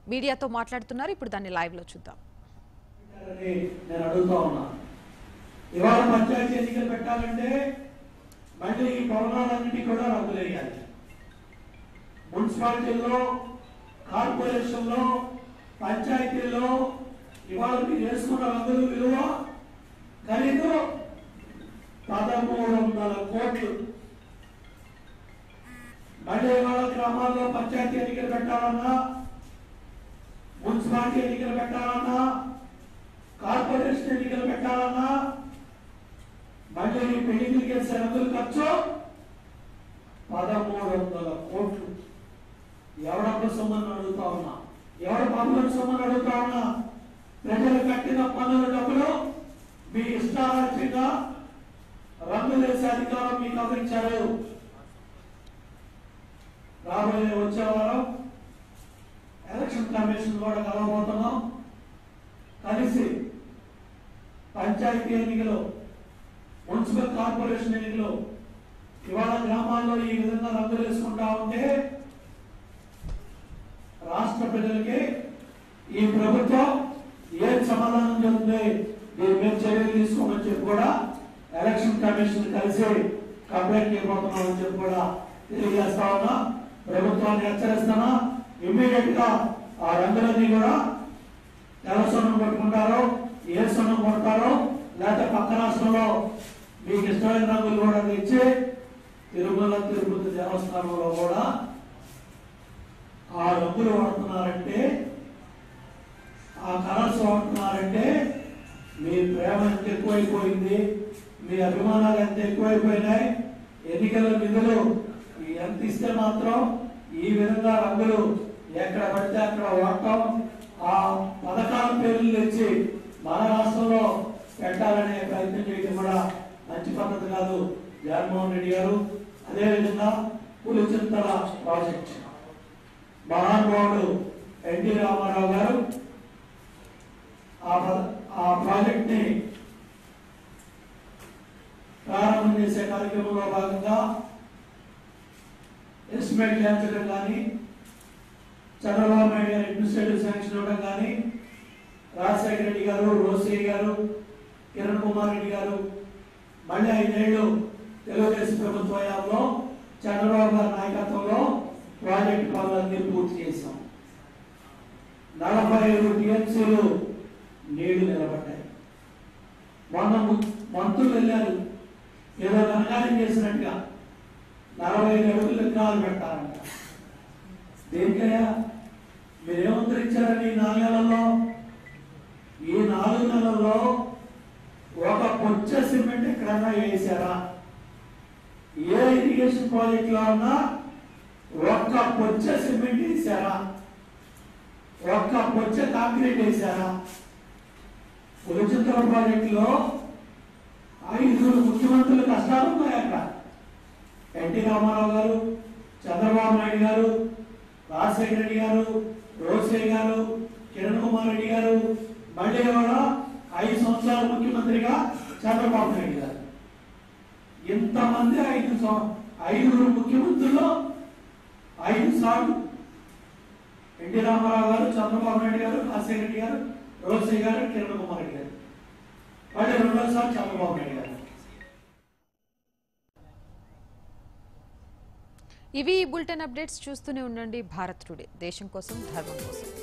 మీడియాతో మాట్లాడుతున్నారు ఇప్పుడు దాన్ని లైవ్లో చూద్దాం అని నేను అడుగుతా ఉన్నా ఇవాళ పంచాయతీ ఎన్నికలు పెట్టాలంటే మళ్ళీ ఈ భవనాలన్నిటి కూడా రద్దులేయాలి మున్సిపాలిటీల్లో కార్పొరేషన్లో పంచాయతీల్లో ఇవాళ మీరు వేసుకున్న రంగుల విలువ ఖరీదు పదమూడు వందల కోట్లు మళ్ళీ ఇవాళ గ్రామాల్లో పంచాయతీ ఎన్నికలు పెట్టాలన్నా మున్సిపాలిటీ ఎన్నికలు పెట్టాలన్నా కార్పొరేషన్ ఎన్నికలు పెట్టాలన్నా మళ్ళీ ఈ పెళ్లికి చేసే రంగుల ఖర్చు పదమూడు వందల కోట్లు ఎవడొక్క సొమ్మని అడుగుతా ఉన్నా ఎవడ పన్నుల సొమ్మని అడుగుతా ఉన్నా ప్రజలు కట్టిన పన్నుల డబ్బులు మీ ఇష్టారాజ్యంగా రంగులు వేసే అధికారం మీకు అందించారు రాబోయే వచ్చే వారం ఎలక్షన్ కమిషన్ కూడా కలవబోతున్నాం కలిసి పంచాయతీ ఎన్నికలు మున్సిపల్ కార్పొరేషన్ ఎన్నికలు ఇవాళ గ్రామాల్లో ఈ విధంగా రంగులు వేసుకుంటా ఉంటే రాష్ట్ర ప్రజలకి ఈ ప్రభుత్వం ఏం సమాధానం చెబుతుంది దీని మీద చర్యలు తీసుకోమని చెప్పి కూడా ఎలక్షన్ కమిషన్ కలిసి కంప్లైంట్ చేయబోతున్నామని చెప్పి కూడా తెలియజేస్తా ఉన్నా ప్రభుత్వాన్ని హెచ్చరిస్తున్నా ఇమ్మీడియట్ గా ఆ రంగులన్నీ కూడా తెల్ల సొన్నం కొట్టుకుంటారో ఏ సొన్నం కొడతారో లేకపోతే పక్క రాష్ట్రంలో మీకు ఇష్టమైన రంగులు కూడా తెచ్చి తిరుమల తిరుపతి దేవస్థానంలో కూడా ఆ రంగులు వాడుతున్నారంటే ఆ కలర్స్ వాడుతున్నారంటే మీ ప్రేమ ఎంత ఎక్కువైపోయింది మీ అభిమానాలు ఎంత ఎక్కువైపోయినాయి ఎన్నికల నిధులు ఎంత ఇస్తే మాత్రం ఈ విధంగా రంగులు ఎక్కడ పడితే అక్కడ వాడటం ఆ పథకాల పేర్లు తెచ్చి మన రాష్ట్రంలో పెట్టాలనే ప్రయత్నం చేయడం కూడా మంచి పద్ధతి కాదు జగన్మోహన్ రెడ్డి గారు అదేవిధంగా పులిచింతల ప్రాజెక్ట్ మహానుభావుడు ఎన్టీ రామారావు గారు ఆ ప- ఆ ప్రాజెక్ట్ ని ప్రారంభం చేసే కార్యక్రమంలో భాగంగా ఎస్టిమేట్ చేయించడం కానీ చంద్రబాబు నాయుడు గారు అడ్మినిస్ట్రేటివ్ శాంక్షన్ ఇవ్వడం కానీ రాజశేఖర రెడ్డి గారు రోసయ్య గారు కిరణ్ కుమార్ రెడ్డి గారు మళ్ళీ ఐదేళ్లు తెలుగుదేశం ప్రభుత్వ హయాంలో చంద్రబాబు గారి నాయకత్వంలో ప్రాజెక్టు పనులన్నీ పూర్తి చేశాం నలభై ఐదు టీఎంసీలు నీళ్లు నిలబడ్డాయి మొన్న ము- మంత్రులు వెళ్ళారు ఏదో ఘనకార్యం చేసినట్టుగా నలభై ఐదు అడుగులు విగ్రహాలు పెడతారంట దేనికయ్యా మీరేమంతరించారని ఈ నాలుగు నెలల్లో ఈ నాలుగు నెలల్లో ఒక పొచ్చ సిమెంట్ ఎక్కడన్నా వేసారా ఏ ఇరిగేషన్ ప్రాజెక్ట్ లో ఉన్నా ఒక్క పొచ్చ సిమెంట్ వేసారా ఒక్క పొచ్చ కాంక్రీట్ వేసారా పులిచింతల ప్రాజెక్ట్ లో ఐదుగురు ముఖ్యమంత్రులు కష్టాలు ఉన్నాయి అక్కడ ఎన్టీ రామారావు గారు చంద్రబాబు నాయుడు గారు రాజశేఖర రెడ్డి గారు రోసయ్య గారు కిరణ్ కుమార్ రెడ్డి గారు మళ్ళీ కూడా ఐదు సంవత్సరాలు ముఖ్యమంత్రిగా చంద్రబాబు నాయుడు గారు ఇంతమంది ఐదు సం- ఐదుగురు ముఖ్యమంత్రులు ఐదు సార్లు ఎన్టీ రామారావు గారు చంద్రబాబు నాయుడు గారు రాజశేఖర రెడ్డి గారు రోసయ్య గారు కిరణ్ కుమార్ రెడ్డి గారు మళ్ళీ రెండోసారి చంద్రబాబు నాయుడు గారు ఇవి ఈ బులెటిన్ అప్డేట్స్ చూస్తూనే ఉండండి భారత్ టుడే దేశం కోసం ధర్మం కోసం